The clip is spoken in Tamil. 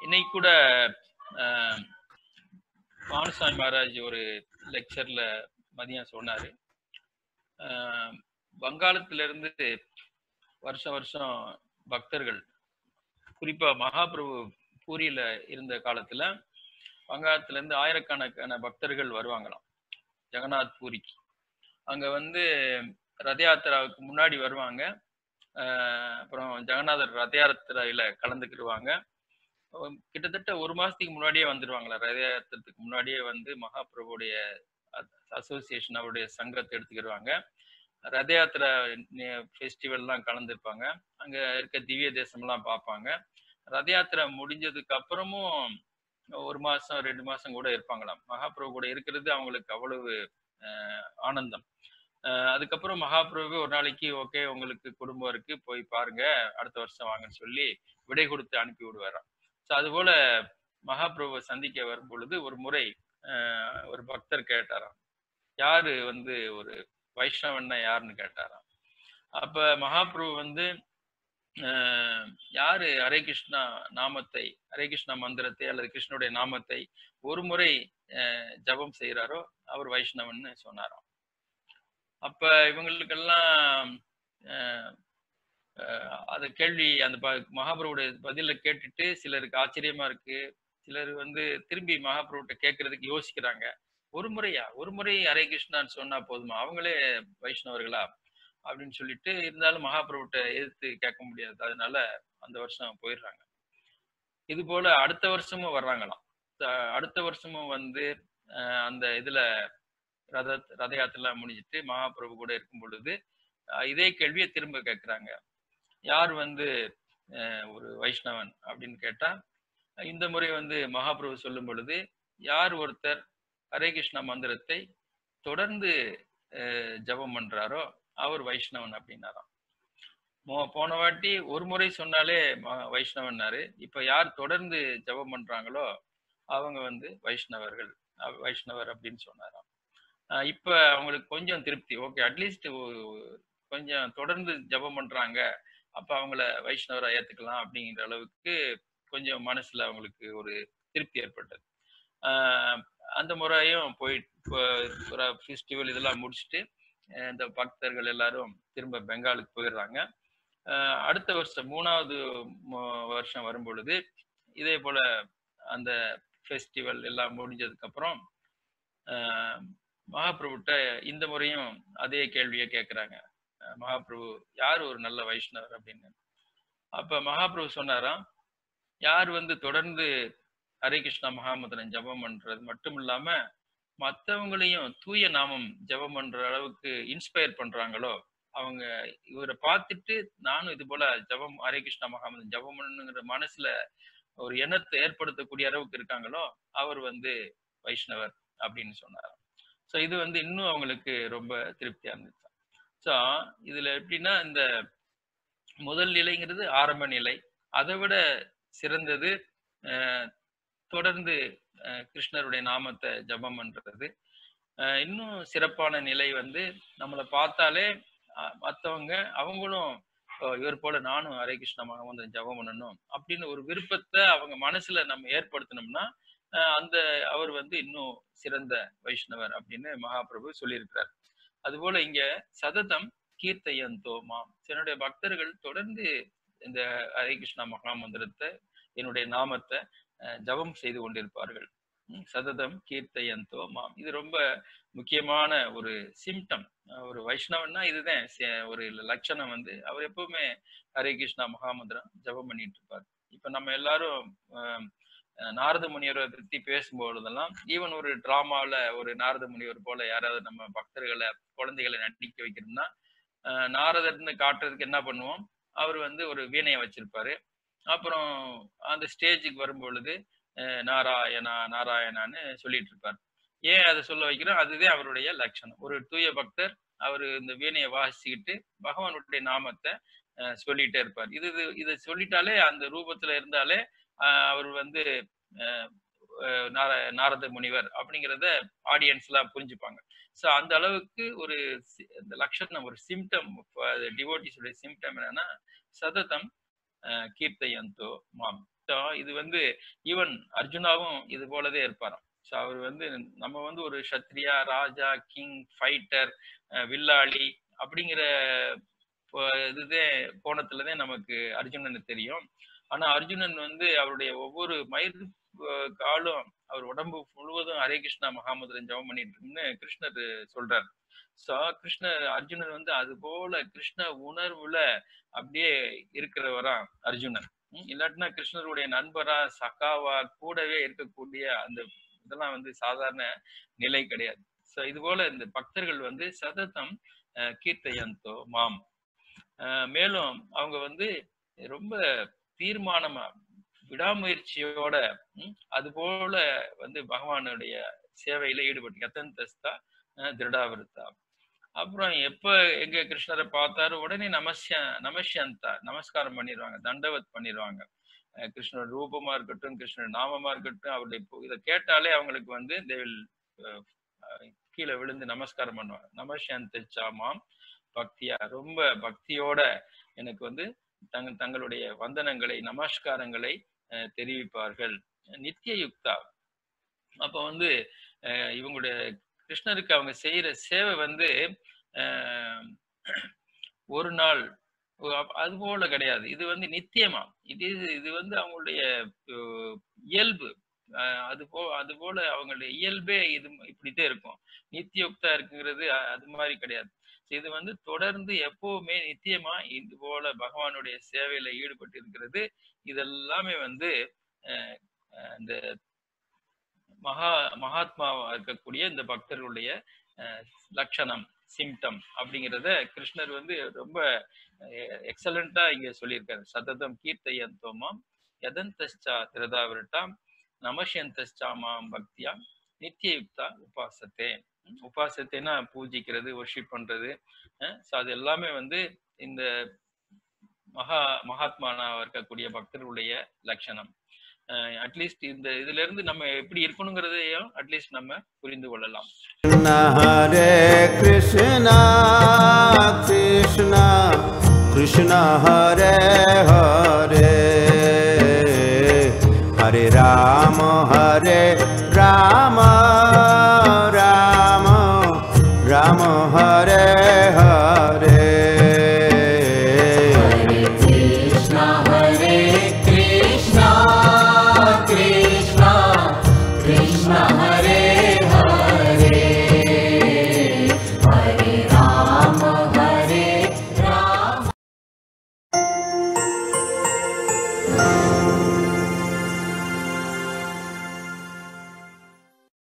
இன்னைக்கு கூட அஹ், பானுசாமி மகாராஜ் ஒரு லெக்சர்ல மதியம் சொன்னாரு அஹ், வங்காளத்துல இருந்து வருஷம் வருஷம் பக்தர்கள் குறிப்பா மகாபிரபு பூரியில இருந்த காலத்துல வங்காளத்துல இருந்து ஆயிரக்கணக்கான பக்தர்கள் வருவாங்களாம் ஜெகநாத் பூரிக்கு அங்க வந்து ரத யாத்திராவுக்கு முன்னாடி வருவாங்க அஹ் அப்புறம் ஜெகநாதர் ரத யாத்திரையில கலந்துக்கிடுவாங்க அஹ் கிட்டத்தட்ட ஒரு மாசத்துக்கு முன்னாடியே வந்துடுவாங்களா ரத யாத்திரத்துக்கு முன்னாடியே வந்து மகாபிரபுடைய அசோசியேஷன் அவருடைய சங்கத்தை எடுத்துக்கிடுவாங்க ரத யாத்திரை ஃபெஸ்டிவல்லாம் கலந்துருப்பாங்க அங்க இருக்க திவ்ய தேசம்லாம் பார்ப்பாங்க ரத யாத்திரை முடிஞ்சதுக்கு அப்புறமும் ஒரு மாசம் ரெண்டு மாசம் கூட இருப்பாங்களாம் மகாபிரபு கூட இருக்கிறது அவங்களுக்கு அவ்வளவு அஹ், ஆனந்தம் அஹ், அதுக்கப்புறம் மகாபிரபு ஒரு நாளைக்கு ஓகே உங்களுக்கு குடும்பம் இருக்கு போய் பாருங்க அடுத்த வருஷம் வாங்கன்னு சொல்லி விடை கொடுத்து அனுப்பி விடுவாராம் ஸோ அதுபோல மகாபிரபுவை சந்திக்க வரும் பொழுது ஒரு முறை அஹ், ஒரு பக்தர் கேட்டாராம் யாரு வந்து ஒரு வைஷ்ணவன்னா யாருன்னு கேட்டாராம் அப்ப மகாபிரபு வந்து அஹ், யாரு ஹரே கிருஷ்ணா நாமத்தை ஹரே கிருஷ்ணா மந்திரத்தை அல்லது கிருஷ்ணனுடைய நாமத்தை ஒரு முறை அஹ், ஜபம் செய்கிறாரோ அவர் வைஷ்ணவன்னு சொன்னாராம் அப்ப இவங்களுக்கெல்லாம் அஹ், அஹ், அது கேள்வி அந்த ப- மகாபிரபுடைய பதில கேட்டுட்டு சிலருக்கு ஆச்சரியமா இருக்கு சிலர் வந்து திரும்பி மகாபிரபுட்ட கேட்கறதுக்கு யோசிக்கிறாங்க ஒரு முறையா ஒரு முறை ஹரே கிருஷ்ணான்னு சொன்னா போதுமா அவங்களே வைஷ்ணவர்களா அப்படின்னு சொல்லிட்டு இருந்தாலும் மகாபிரபுட்ட எதிர்த்து கேட்க முடியாது அதனால அந்த வருஷம் போயிடுறாங்க இது போல அடுத்த வருஷமும் வர்றாங்களாம் த- அடுத்த வருஷமும் வந்து அஹ், அந்த இதுல ரத ரத யாத்திரை முடிஞ்சிட்டு மகாபிரபு கூட இருக்கும் பொழுது அஹ், இதே கேள்வியை திரும்ப கேட்குறாங்க யார் வந்து அஹ், ஒரு வைஷ்ணவன் அப்படின்னு கேட்டா இந்த முறை வந்து மகாபிரபு சொல்லும் பொழுது யார் ஒருத்தர் ஹரே கிருஷ்ணா மந்திரத்தை தொடர்ந்து அஹ், ஜெபம் பண்றாரோ அவர் வைஷ்ணவன் அப்படின்னாராம் மோ- போன வாட்டி ஒரு முறை சொன்னாலே ம- வைஷ்ணவன்னாரு இப்ப யார் தொடர்ந்து ஜெபம் பண்றாங்களோ அவங்க வந்து வைஷ்ணவர்கள் அஹ் வைஷ்ணவர் அப்படின்னு சொன்னாராம் அஹ் இப்ப அவங்களுக்கு கொஞ்சம் திருப்தி ஓகே அட்லீஸ்ட் கொஞ்சம் தொடர்ந்து ஜெபம் பண்றாங்க அப்ப அவங்கள வைஷ்ணவரா ஏத்துக்கலாம் அப்படிங்கிற அளவுக்கு கொஞ்சம் மனசுல அவங்களுக்கு ஒரு திருப்தி ஏற்பட்டது ஆஹ் அந்த முறையும் போயிட்டு ஒரு ஃபெஸ்டிவல் இதெல்லாம் முடிச்சுட்டு அஹ் இந்த பக்தர்கள் எல்லாரும் திரும்ப பெங்காலுக்கு போயிடுறாங்க ஆஹ் அடுத்த வருஷம் மூணாவது மு- வருஷம் வரும் பொழுது இதே போல அந்த ஃபெஸ்டிவல் எல்லாம் முடிஞ்சதுக்கு அப்புறம் ஆஹ் மகாபிரபுட்ட இந்த முறையும் அதே கேள்வியை கேட்குறாங்க மகாபிரபு யார் ஒரு நல்ல வைஷ்ணவர் அப்படின்னு அப்ப மகாபிரபு சொன்னாராம் யார் வந்து தொடர்ந்து ஹரே கிருஷ்ணா மகாமந்திரம் ஜெபம் பண்றது மட்டும் இல்லாம மற்றவங்களையும் தூய நாமம் ஜெபம் பண்ற அளவுக்கு இன்ஸ்பயர் பண்றாங்களோ அவங்க இவரை பார்த்துட்டு நானும் இது போல ஜெபம் ஹரே கிருஷ்ணா மகாமந்திரம் ஜெபம் பண்ணுங்கிற மனசுல ஒரு எண்ணத்தை ஏற்படுத்தக்கூடிய அளவுக்கு இருக்காங்களோ அவர் வந்து வைஷ்ணவர் அப்படின்னு சொன்னாராம் ஸோ இது வந்து இன்னும் அவங்களுக்கு ரொம்ப திருப்தியா இருந்துச்சு ஸோ இதுல எப்படின்னா இந்த முதல் நிலைங்கிறது ஆரம்ப நிலை அதை விட சிறந்தது அஹ், தொடர்ந்து அஹ், கிருஷ்ணருடைய நாமத்தை ஜபம் பண்றது அஹ், இன்னும் சிறப்பான நிலை வந்து நம்மளை பார்த்தாலே அஹ், மத்தவங்க அவங்களும் "ஓ, இவர் போல நானும் ஹரே கிருஷ்ண மகாமந்திரம் ஜபம் பண்ணணும் அப்படின்னு ஒரு விருப்பத்தை அவங்க மனசுல நம்ம ஏற்படுத்தினோம்னா அஹ், அந்த அவர் வந்து இன்னும் சிறந்த வைஷ்ணவர் அப்படின்னு மகாபிரபு சொல்லியிருக்கிறார் அதுபோல இங்க சததம் கீர்த்தையந்தோ மாம் என்னுடைய பக்தர்கள் தொடர்ந்து இந்த ஹரே கிருஷ்ணா மகாமந்திரத்தை என்னுடைய நாமத்தை அஹ், ஜபம் செய்து கொண்டிருப்பார்கள் ம், சததம் கீர்த்தையந்தோ மாம் இது ரொம்ப முக்கியமான ஒரு சிம்டம் ஒரு வைஷ்ணவன்னா இதுதான் சி- ஒரு லட்சணம் வந்து அவர் எப்பவுமே ஹரே கிருஷ்ணா மகாமந்திரம் ஜபம் பண்ணிட்டு இருப்பார் இப்ப நம்ம எல்லாரும் அஹ், அஹ், நாரத முனிவரை பத்தி பேசும்பொழுதெல்லாம் ஈவன் ஒரு டிராமால ஒரு நாரத முனிவர் போல யாராவது நம்ம பக்தர்களை குழந்தைகளை நடிக்க வைக்கணும்னா அஹ், நாரதர்னு காட்டுறதுக்கு என்ன பண்ணுவோம் அவர் வந்து ஒரு வீணையை வச்சிருப்பாரு அப்புறம் அந்த ஸ்டேஜுக்கு வரும் பொழுது அஹ், நாராயணா நாராயணான்னு சொல்லிட்டு இருப்பார் ஏன் அதை சொல்ல வைக்கிறோம் அதுதான் அவருடைய லட்சணம் ஒரு தூய பக்தர் அவர் இந்த வீணையை வாசிச்சுக்கிட்டு பகவானுடைய நாமத்தை அஹ், சொல்லிட்டே இருப்பார் இது இது- இதை சொல்லிட்டாலே அந்த ரூபத்துல இருந்தாலே அஹ், அவர் வந்து அஹ், அஹ், நார- நாரத முனிவர் அப்படிங்கிறத ஆடியன்ஸ் எல்லாம் புரிஞ்சுப்பாங்க ஸோ அந்த அளவுக்கு ஒரு சி- இந்த லட்சணம் ஒரு சிம்டம் டிவோட்டிஸுடைய சிம்டம் என்னன்னா சததம் அஹ், கீர்த்தையந்தோ மாம் ஸோ இது வந்து ஈவன் அர்ஜுனாவும் இது போலவே இருப்பாராம் ஸோ அவர் வந்து நம்ம வந்து ஒரு சத்ரியா ராஜா கிங் ஃபைட்டர் வில்லாளி அப்படிங்கிற இதுதான் கோணத்துலதான் நமக்கு அர்ஜுனன் தெரியும் ஆனா அர்ஜுனன் வந்து அவருடைய ஒவ்வொரு மயிர் காலும் அவர் உடம்பு முழுவதும் ஹரே கிருஷ்ணா மகாமந்திரம் ஜபம் பண்ணிட்டு இருக்குன்னு கிருஷ்ணர் சொல்றார் ஸோ கிருஷ்ணர் அர்ஜுனன் வந்து அது போல கிருஷ்ண உணர்வுல அப்படியே இருக்கிறவரா அர்ஜுனன் இல்லாட்டினா கிருஷ்ணருடைய நண்பரா சகாவா கூடவே இருக்கக்கூடிய அந்த இதெல்லாம் வந்து சாதாரண நிலை கிடையாது ஸோ இது போல இந்த பக்தர்கள் வந்து சததம் கீர்த்தயந்தோ மாம் மேலும் அவங்க வந்து ரொம்ப தீர்மானமா விடாமுயற்சியோட அது போல வந்து பகவானுடைய சேவையில ஈடுபட்டு யத்தந்தஸ்தா திருடாவிருத்தா அப்புறம் எப்ப எங்க கிருஷ்ணரை பார்த்தாரு உடனே நமஸ்ய நமஸ்யந்தா நமஸ்காரம் பண்ணிடுவாங்க தண்டவத் பண்ணிடுவாங்க கிருஷ்ணர் ரூபமா இருக்கட்டும் கிருஷ்ணர் நாமமா இருக்கட்டும் அவருடைய இதை கேட்டாலே அவங்களுக்கு வந்து தேவில் கீழே விழுந்து நமஸ்காரம் பண்ணுவாங்க நமஸ்யந்த சாமாம் பக்தியா ரொம்ப பக்தியோட எனக்கு வந்து தங்க தங்களுடைய வந்தனங்களை நமஸ்காரங்களை தெரிவிப்பார்கள் நித்திய யுக்தா அப்ப வந்து இவங்களுடைய கிருஷ்ணருக்கு அவங்க செய்யற சேவை வந்து ஒரு நாள் அது போல கிடையாது இது வந்து நித்தியமா இது இது வந்து அவங்களுடைய இயல்பு அது போ அது போல அவங்களுடைய இயல்பே இது இப்படித்தான் இருக்கும் நித்தியுக்தா இருக்குங்கிறது அது மாதிரி கிடையாது இது வந்து தொடர்ந்து எப்பவுமே நித்தியமா இது போல பகவானுடைய சேவையில ஈடுபட்டு இருக்கிறது இதெல்லாமே வந்து இந்த மகா மகாத்மாவா இருக்கக்கூடிய இந்த பக்தர்களுடைய லட்சணம் சிம்டம் அப்படிங்கிறத கிருஷ்ணர் வந்து ரொம்ப எக்ஸலண்டா இங்க சொல்லியிருக்காரு சததம் கீர்த்தயந்தோமாம் யதந்தா திருதாவிரட்டாம் நமஷந்தஸ்டாமாம் பக்தியா நித்தியயுக்தா உபாசத்தே உபாசத்தைனா பூஜிக்கிறது ஒர்ஷிப் பண்றது ஸோ அது எல்லாமே வந்து இந்த மகா மகாத்மானா இருக்கக்கூடிய பக்தர்களுடைய லட்சணம் அட்லீஸ்ட் இந்த இதுல இருந்து நம்ம எப்படி இருக்கணுங்கிறதையும் அட்லீஸ்ட் நம்ம புரிந்து கொள்ளலாம் ஹரே கிருஷ்ணா கிருஷ்ணா கிருஷ்ணா ஹரே